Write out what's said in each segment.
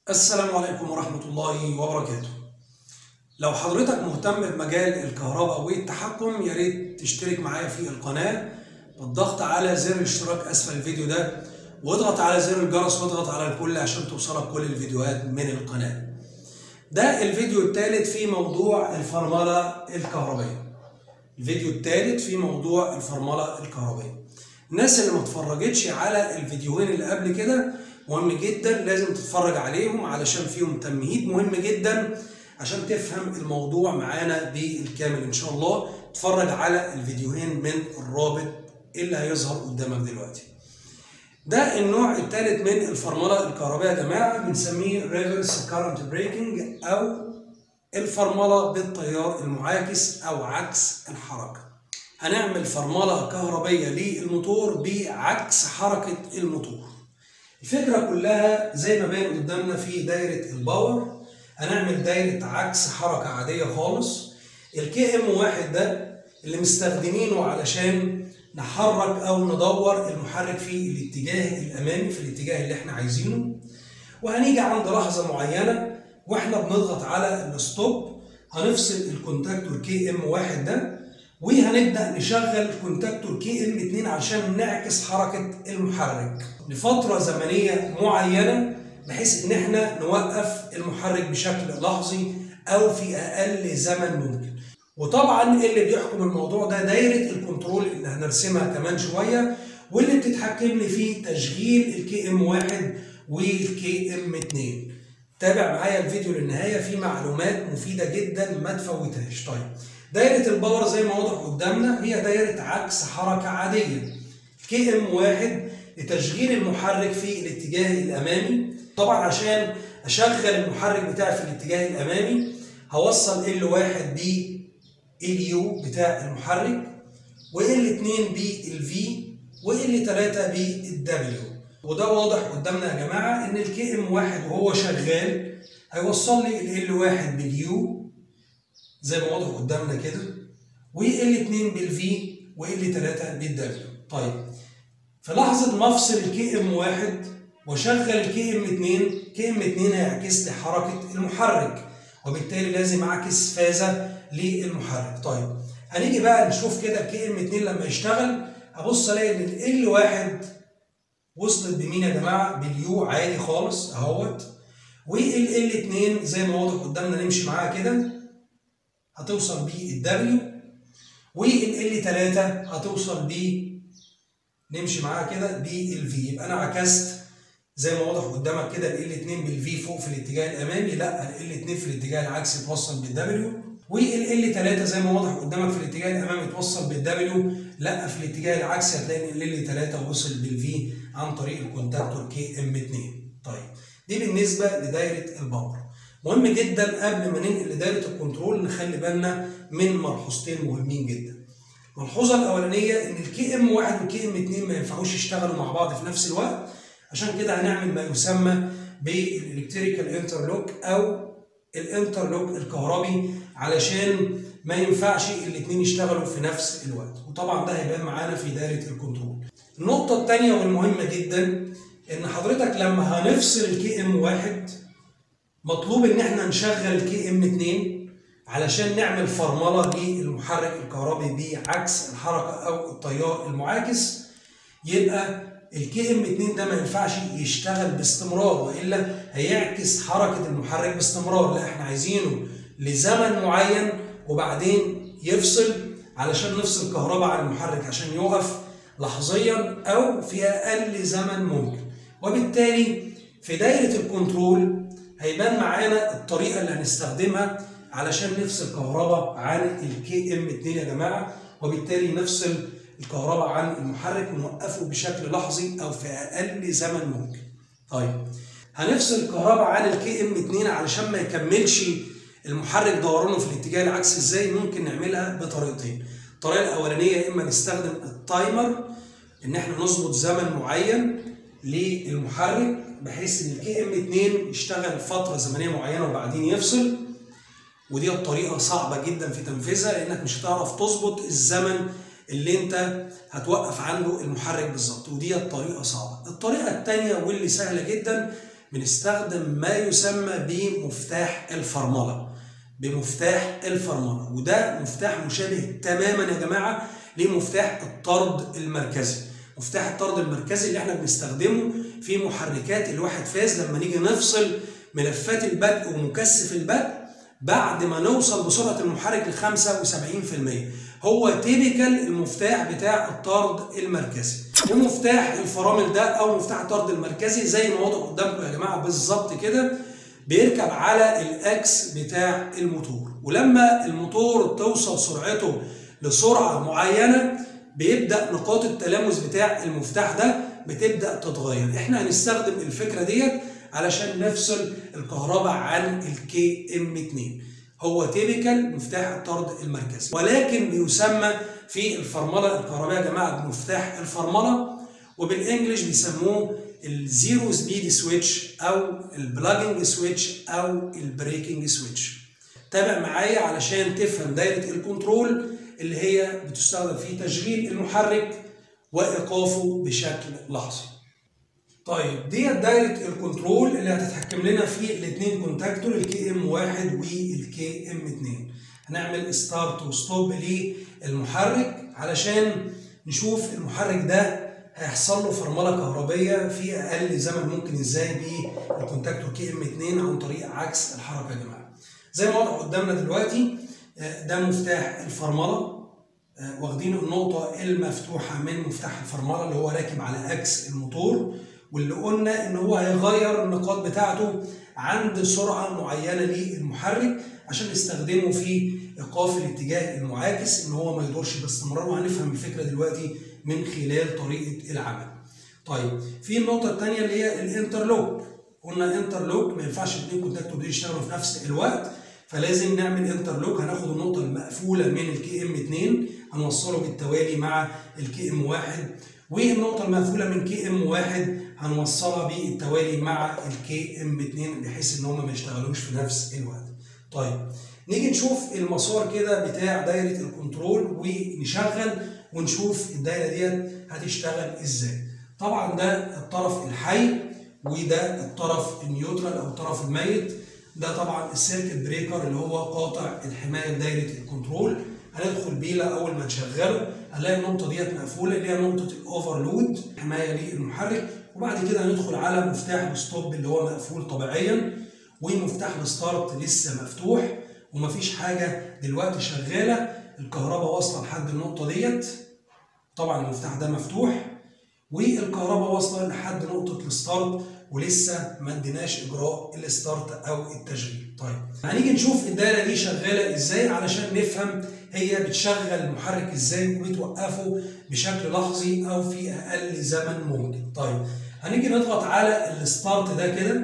السلام عليكم ورحمة الله وبركاته لو حضرتك مهتم بمجال الكهرباء والتحكم يا ريت تشترك معايا في القناة بالضغط على زر الاشتراك أسفل الفيديو ده واضغط على زر الجرس واضغط على الكل عشان توصلك كل الفيديوهات من القناة ده الفيديو الثالث في موضوع الفرملة الكهربائية الفيديو الثالث في موضوع الفرملة الكهربائية الناس اللي ما اتفرجتش على الفيديوهين اللي قبل كده مهم جدا لازم تتفرج عليهم علشان فيهم تمهيد مهم جدا عشان تفهم الموضوع معانا بالكامل ان شاء الله اتفرج على الفيديوهين من الرابط اللي هيظهر قدامك دلوقتي ده النوع الثالث من الفرمله الكهربائيه يا جماعه بنسميه ريفرس كارنت بريكنج او الفرمله بالتيار المعاكس او عكس الحركه هنعمل فرمله كهربائيه للموتور بعكس حركه الموتور الفكره كلها زي ما باين قدامنا في دايره الباور هنعمل دايره عكس حركه عاديه خالص الكي ام واحد ده اللي مستخدمينه علشان نحرك او ندور المحرك في الاتجاه الامامي في الاتجاه اللي احنا عايزينه وهنيجي عند لحظه معينه واحنا بنضغط على الستوب هنفصل الكونتاكتور كي ام واحد ده وهنبدا نشغل كونتاكتور كي ام 2 عشان نعكس حركه المحرك لفتره زمنيه معينه بحيث ان احنا نوقف المحرك بشكل لحظي او في اقل زمن ممكن وطبعا اللي بيحكم الموضوع ده دايره الكنترول اللي هنرسمها كمان شويه واللي بتتحكم لي في تشغيل الكي ام 1 والكي ام 2 تابع معايا الفيديو للنهايه في معلومات مفيده جدا ما تفوتهاش طيب دايره الباور زي ما واضح قدامنا هي دايره عكس حركه عاديه كي ام 1 لتشغيل المحرك في الاتجاه الامامي طبعا عشان اشغل المحرك بتاعي في الاتجاه الامامي هوصل ال واحد ب اليو بتاع المحرك وال 2 بالفي وال 3 بالدبليو وده واضح قدامنا يا جماعه ان الكي ام واحد وهو شغال هيوصل لي ال واحد باليو زي ما واضح قدامنا كده وال 2 بالفي وال 3 بالدبليو طيب في لحظه ما افصل الكي ام واحد واشغل الكي ام 2 كي ام 2 هيعكس لي حركه المحرك وبالتالي لازم اعكس فازه للمحرك طيب هنيجي بقى نشوف كده الكي ام 2 لما يشتغل ابص الاقي ان ال واحد وصلت بمين يا جماعه باليو عالي خالص اهوت وال ال 2 زي ما واضح قدامنا نمشي معاها كده هتوصل بالدبليو وال ال 3 هتوصل ب نمشي معاها كده بالفي يبقى انا عكست زي ما واضح قدامك كده ال 2 بالفي فوق في الاتجاه الامامي لا ال 2 في الاتجاه العكسي توصل بالدبليو وال 3 زي ما واضح قدامك في الاتجاه الامامي توصل بالدبليو لا في الاتجاه العكسي هتلاقي ان ال 3 وصل بالفي عن طريق الكونتاكتور كي ام 2 طيب دي بالنسبه لدايره الباور مهم جدا قبل ما ننقل لدايره الكنترول نخلي بالنا من ملحوظتين مهمين جدا الملحوظه الاولانيه ان الكي ام 1 والكي ام 2 ما ينفعوش يشتغلوا مع بعض في نفس الوقت عشان كده هنعمل ما يسمى بالالكتريكال انترلوك او الانترلوك الكهربي علشان ما ينفعش الاثنين يشتغلوا في نفس الوقت وطبعا ده هيبان معانا في دايره الكنترول النقطه الثانيه والمهمه جدا ان حضرتك لما هنفصل الكي ام 1 مطلوب ان احنا نشغل الكي ام 2 علشان نعمل فرمله للمحرك الكهربي بعكس الحركه او التيار المعاكس يبقى الكي ام 2 ده ما ينفعش يشتغل باستمرار والا هيعكس حركه المحرك باستمرار لا احنا عايزينه لزمن معين وبعدين يفصل علشان نفصل كهرباء عن المحرك عشان يقف لحظيا او في اقل زمن ممكن وبالتالي في دايره الكنترول هيبان معانا الطريقه اللي هنستخدمها علشان نفصل كهرباء عن الكي ام 2 يا جماعه وبالتالي نفصل الكهرباء عن المحرك ونوقفه بشكل لحظي او في اقل زمن ممكن. طيب هنفصل الكهرباء عن الكي ام 2 علشان ما يكملش المحرك دورانه في الاتجاه العكسي ازاي ممكن نعملها بطريقتين. الطريقه الاولانيه يا اما نستخدم التايمر ان احنا نظبط زمن معين للمحرك بحيث ان الكي ام 2 يشتغل فتره زمنيه معينه وبعدين يفصل ودي الطريقه صعبه جدا في تنفيذها لانك مش هتعرف تظبط الزمن اللي انت هتوقف عنده المحرك بالظبط ودي الطريقه صعبه الطريقه الثانيه واللي سهله جدا بنستخدم ما يسمى بمفتاح الفرمله بمفتاح الفرمله وده مفتاح مشابه تماما يا جماعه لمفتاح الطرد المركزي مفتاح الطرد المركزي اللي احنا بنستخدمه في محركات الواحد فاز لما نيجي نفصل ملفات البدء ومكثف البدء بعد ما نوصل بسرعه المحرك ل 75% هو تيبيكال المفتاح بتاع الطرد المركزي ومفتاح الفرامل ده او مفتاح الطرد المركزي زي ما واضح قدامكم يا جماعه بالظبط كده بيركب على الاكس بتاع الموتور ولما الموتور توصل سرعته لسرعه معينه بيبدا نقاط التلامس بتاع المفتاح ده بتبدا تتغير احنا هنستخدم الفكره ديت علشان نفصل الكهرباء عن الكي ام 2 هو تيبيكال مفتاح الطرد المركزي ولكن بيسمى في الفرمله الكهربائيه يا جماعه بمفتاح الفرمله وبالانجلش بيسموه الزيرو سبيد سويتش او البلاجنج سويتش او البريكنج سويتش تابع معايا علشان تفهم دايره الكنترول اللي هي بتستخدم في تشغيل المحرك وايقافه بشكل لحظي طيب ديت دايره الكنترول اللي هتتحكم لنا في الاثنين كونتاكتور الكي ام 1 والكي ام 2 هنعمل ستارت وستوب للمحرك علشان نشوف المحرك ده هيحصل له فرمله كهربيه في اقل زمن ممكن ازاي بالكونتاكتور كي ام 2 عن طريق عكس الحركه يا جماعه زي ما واضح قدامنا دلوقتي ده مفتاح الفرمله واخدين النقطه المفتوحه من مفتاح الفرمله اللي هو راكب على اكس الموتور واللي قلنا ان هو هيغير النقاط بتاعته عند سرعه معينه للمحرك عشان نستخدمه في ايقاف الاتجاه المعاكس ان هو ما يدورش باستمرار وهنفهم الفكره دلوقتي من خلال طريقه العمل. طيب في النقطه الثانيه اللي هي الانترلوك قلنا انترلوك ما ينفعش الاثنين كونتاكتور دول يشتغلوا في نفس الوقت فلازم نعمل انترلوك هناخد النقطه المقفوله من الكي ام 2 هنوصله بالتوالي مع الكي ام 1 والنقطة المقفولة من كي ام 1 هنوصلها بالتوالي مع الكي ام 2 بحيث ان هم ما يشتغلوش في نفس الوقت. طيب نيجي نشوف المسار كده بتاع دايرة الكنترول ونشغل ونشوف الدايرة ديت هتشتغل ازاي. طبعا ده الطرف الحي وده الطرف النيوترال او الطرف الميت ده طبعا السيركت بريكر اللي هو قاطع الحماية لدايرة الكنترول هندخل بيه اول ما نشغله هنلاقي النقطه ديت مقفوله اللي هي نقطه الاوفرلود حمايه للمحرك وبعد كده هندخل على مفتاح الستوب اللي هو مقفول طبيعيا ومفتاح الستارت لسه مفتوح ومفيش حاجه دلوقتي شغاله الكهرباء واصله لحد النقطه ديت طبعا المفتاح ده مفتوح والكهرباء واصله لحد نقطه الستارت ولسه ما اديناش اجراء الستارت او التشغيل طيب هنيجي نشوف الدايره دي شغاله ازاي علشان نفهم هي بتشغل المحرك ازاي وبتوقفه بشكل لحظي او في اقل زمن ممكن طيب هنيجي نضغط على الستارت ده كده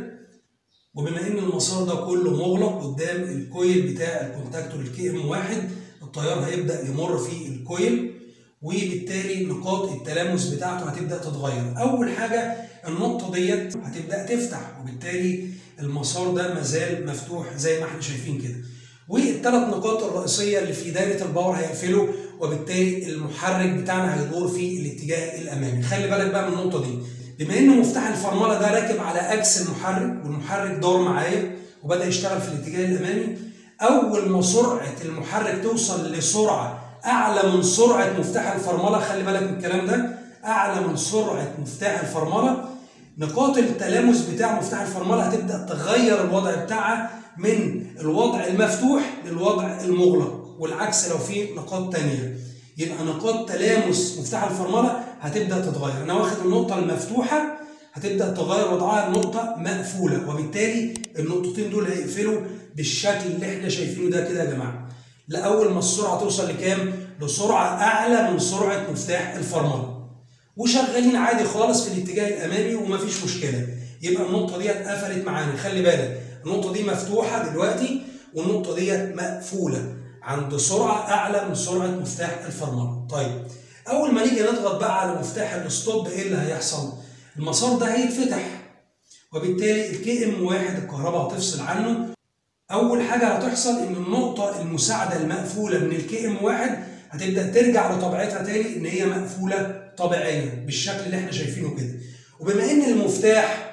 وبما ان المسار ده كله مغلق قدام الكويل بتاع الكونتاكتور الكي ام واحد التيار هيبدا يمر في الكويل وبالتالي نقاط التلامس بتاعته هتبدا تتغير اول حاجه النقطه ديت هتبدا تفتح وبالتالي المسار ده مازال مفتوح زي ما احنا شايفين كده والثلاث نقاط الرئيسيه اللي في دايره الباور هيقفلوا وبالتالي المحرك بتاعنا هيدور في الاتجاه الامامي خلي بالك بقى من النقطه دي بما ان مفتاح الفرمله ده راكب على اكس المحرك والمحرك دار معايا وبدا يشتغل في الاتجاه الامامي اول ما سرعه المحرك توصل لسرعه اعلى من سرعه مفتاح الفرمله خلي بالك من الكلام ده اعلى من سرعه مفتاح الفرمله نقاط التلامس بتاع مفتاح الفرمله هتبدا تغير الوضع بتاعها من الوضع المفتوح للوضع المغلق والعكس لو في نقاط تانية يبقى نقاط تلامس مفتاح الفرمله هتبدا تتغير انا واخد النقطه المفتوحه هتبدا تغير وضعها لنقطه مقفوله وبالتالي النقطتين دول هيقفلوا بالشكل اللي احنا شايفينه ده كده يا جماعه لاول ما السرعه توصل لكام لسرعه اعلى من سرعه مفتاح الفرمله وشغالين عادي خالص في الاتجاه الامامي ومفيش مشكله يبقى النقطه ديت قفلت معانا خلي بالك النقطه دي مفتوحه دلوقتي والنقطه ديت مقفوله عند سرعه اعلى من سرعه مفتاح الفرمله طيب اول ما نيجي نضغط بقى على مفتاح الستوب ايه اللي هيحصل المسار ده هيتفتح وبالتالي الكي ام واحد الكهرباء هتفصل عنه اول حاجه هتحصل ان النقطه المساعده المقفوله من الكي ام واحد هتبدا ترجع لطبيعتها تاني ان هي مقفوله طبيعيا بالشكل اللي احنا شايفينه كده وبما ان المفتاح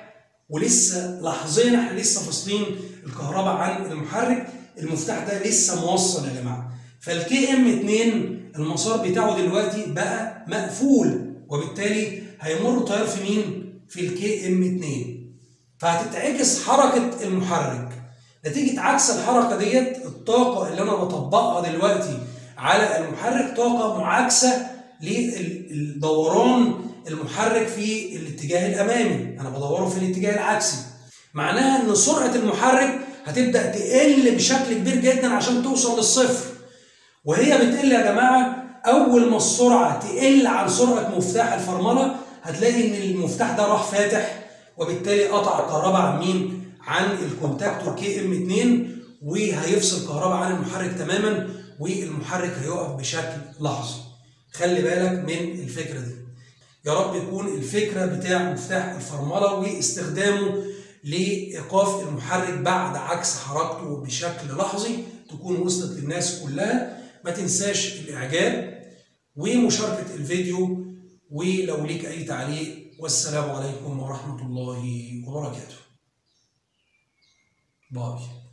ولسه لحظيا احنا لسه فاصلين الكهرباء عن المحرك المفتاح ده لسه موصل يا جماعه فالكي ام 2 المسار بتاعه دلوقتي بقى مقفول وبالتالي هيمر تيار في مين؟ في الكي ام 2 فهتتعكس حركه المحرك نتيجه عكس الحركه ديت الطاقه اللي انا بطبقها دلوقتي على المحرك طاقه معاكسه للدوران المحرك في الاتجاه الامامي انا بدوره في الاتجاه العكسي معناها ان سرعه المحرك هتبدا تقل بشكل كبير جدا عشان توصل للصفر وهي بتقل يا جماعه اول ما السرعه تقل عن سرعه مفتاح الفرمله هتلاقي ان المفتاح ده راح فاتح وبالتالي قطع الكهرباء عن مين عن الكونتاكتور كي ام 2 وهيفصل الكهرباء عن المحرك تماما والمحرك هيقف بشكل لحظي خلي بالك من الفكره دي يا رب يكون الفكره بتاع مفتاح الفرمله واستخدامه لايقاف المحرك بعد عكس حركته بشكل لحظي تكون وصلت للناس كلها ما تنساش الاعجاب ومشاركه الفيديو ولو ليك اي تعليق والسلام عليكم ورحمه الله وبركاته باي